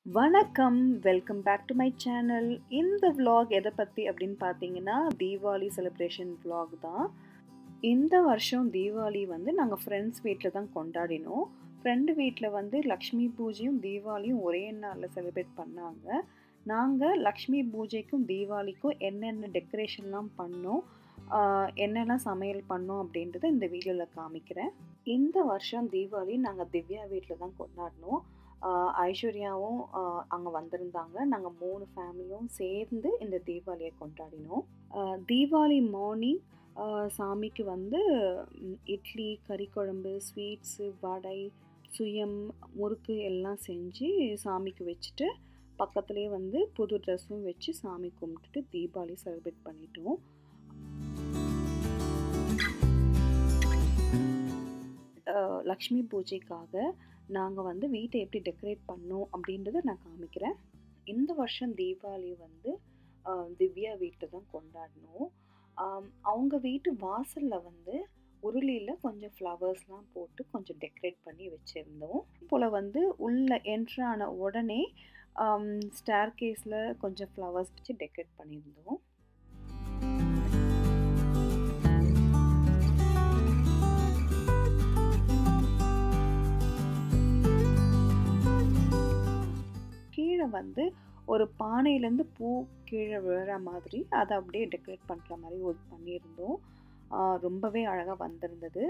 வணக்கம் welcome back to my channel இந்த vlog எதை பற்றி அப்படின்னு பார்த்தீங்கன்னா தீபாவளி செலிப்ரேஷன் vlog தான் இந்த வருஷம் தீபாவளி வந்து நாங்கள் ஃப்ரெண்ட்ஸ் வீட்டில் தான் கொண்டாடினோம் ஃப்ரெண்டு வீட்டில் வந்து லக்ஷ்மி பூஜையும் தீபாவளியும் ஒரே நாளில் செலிப்ரேட் பண்ணாங்க நாங்கள் லக்ஷ்மி பூஜைக்கும் தீபாவளிக்கும் என்னென்ன டெக்கரேஷன்லாம் பண்ணோம் ஆஹ் என்னெல்லாம் சமையல் பண்ணோம் அப்படின்றத இந்த வீடியோவில் காமிக்கிறேன் இந்த வருஷம் தீபாவளி நாங்கள் திவ்யா வீட்டில் தான் கொண்டாடினோம் ஆஹ் ஐஸ்வர்யாவும் அங்கே வந்திருந்தாங்க நாங்கள் மூணு ஃபேமிலியும் சேர்ந்து இந்த தீபாவளியை கொண்டாடினோம் ஆஹ் தீபாவளி மார்னிங் சாமிக்கு வந்து ம், இட்லி கறி குழம்பு ஸ்வீட்ஸு வடை சுயம் முறுக்கு எல்லாம் செஞ்சு சாமிக்கு வச்சுட்டு பக்கத்துலேயே வந்து புது ட்ரெஸ்ஸும் வச்சு சாமி கும்பிட்டுட்டு தீபாவளி செலிப்ரேட் பண்ணிட்டோம் ஆஹ் லக்ஷ்மி பூஜைக்காக நாங்கள் வந்து வீட்டை எப்படி டெக்கரேட் பண்ணோம் அப்படின்றத நான் காமிக்கிறேன் இந்த வருஷம் தீபாவளி வந்து ஆஹ் திவ்யா வீட்டில் தான் கொண்டாடினோம் ஆம், அவங்க வீட்டு வாசலில் வந்து உருளியில் கொஞ்சம் ஃப்ளவர்ஸ்லாம் போட்டு கொஞ்சம் டெக்கரேட் பண்ணி வச்சுருந்தோம் போல் வந்து உள்ள என்ட்ரான உடனே ஸ்டேர் கேஸில் கொஞ்சம் ஃப்ளவர்ஸ் வச்சு டெக்கரேட் பண்ணியிருந்தோம் கீழே வந்து ஒரு பானையிலேருந்து பூ கீழே விழுற மாதிரி அதை அப்படியே டெக்கரேட் பண்ணுற மாதிரி ஒரு பண்ணியிருந்தோம் ஆஹ் ரொம்பவே அழகாக வந்திருந்தது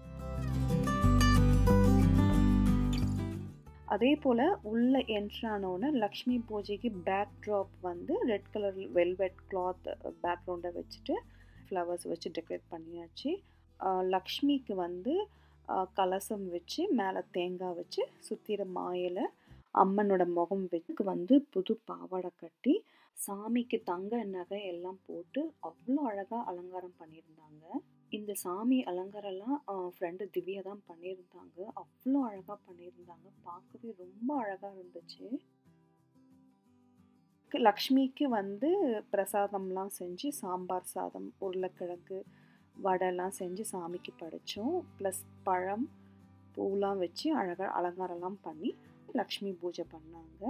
அதே போல் உள்ள என்ட்ரானோன்னு லக்ஷ்மி பூஜைக்கு பேக் ட்ராப் வந்து ரெட் கலர் வெல்வெட் கிளாத் பேக்ரவுண்டை வச்சுட்டு ஃப்ளவர்ஸ் வச்சு டெக்கரேட் பண்ணியாச்சு ஆஹ் லக்ஷ்மிக்கு வந்து ஆஹ் கலசம் வச்சு மேலே தேங்காய் வச்சு சுற்றிற மாயில அம்மனோட முகம் வச்சு வந்து புது பாவாடை கட்டி சாமிக்கு தங்க நகை எல்லாம் போட்டு அவ்வளோ அழகாக அலங்காரம் பண்ணியிருந்தாங்க இந்த சாமி அலங்காரம்லாம் ஃப்ரெண்டு திவ்யா தான் பண்ணியிருந்தாங்க அவ்வளோ அழகாக பண்ணியிருந்தாங்க பார்க்கவே ரொம்ப அழகாக இருந்துச்சு லக்ஷ்மிக்கு வந்து பிரசாதம்லாம் செஞ்சு சாம்பார் சாதம் உருளைக்கிழங்கு வடைலாம் செஞ்சு சாமிக்கு படைச்சோம் ப்ளஸ் பழம் பூலாம் வச்சு அழகாக அலங்காரம்லாம் பண்ணி லக்ஷ்மி பூஜை பண்ணாங்க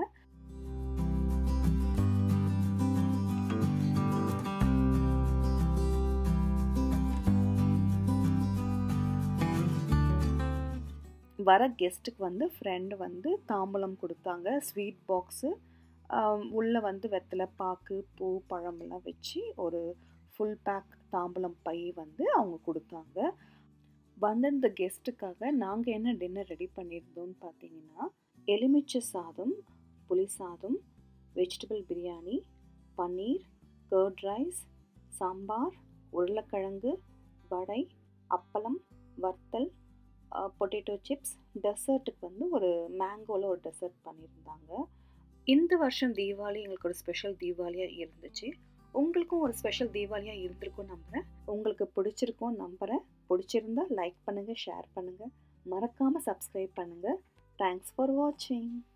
வர கெஸ்ட்டுக்கு வந்து ஃப்ரெண்டு வந்து தாம்பூலம் கொடுத்தாங்க ஸ்வீட் பாக்ஸு உள்ளே வந்து வெத்தலை பாக்கு பூ பழமெல்லாம் வச்சு ஒரு ஃபுல் பேக் தாம்பூலம் பை வந்து அவங்க கொடுத்தாங்க வந்திருந்த கெஸ்ட்டுக்காக நாங்கள் என்ன டின்னர் ரெடி பண்ணியிருந்தோம்னு பார்த்தீங்கன்னா எலுமிச்சை சாதம் புளி சாதம் vegetable biryani paneer curd rice sambar உருளைக்கிழங்கு வடை அப்பளம் வத்தல் பொட்டேட்டோ சிப்ஸ் டெசர்ட்டுக்கு வந்து ஒரு மேங்கோவில் ஒரு டெசர்ட் பண்ணியிருந்தாங்க இந்த வருஷம் தீபாவளி எங்களுக்கு ஒரு ஸ்பெஷல் தீபாவளியாக இருந்துச்சு உங்களுக்கும் ஒரு ஸ்பெஷல் தீபாவளியாக இருந்திருக்கும் நம்புகிறேன் உங்களுக்கு பிடிச்சிருக்கும் நம்புகிறேன் பிடிச்சிருந்தா லைக் பண்ணுங்கள் ஷேர் பண்ணுங்கள் மறக்காமல் சப்ஸ்கிரைப் பண்ணுங்கள் தேங்க்ஸ் ஃபார் வாட்சிங்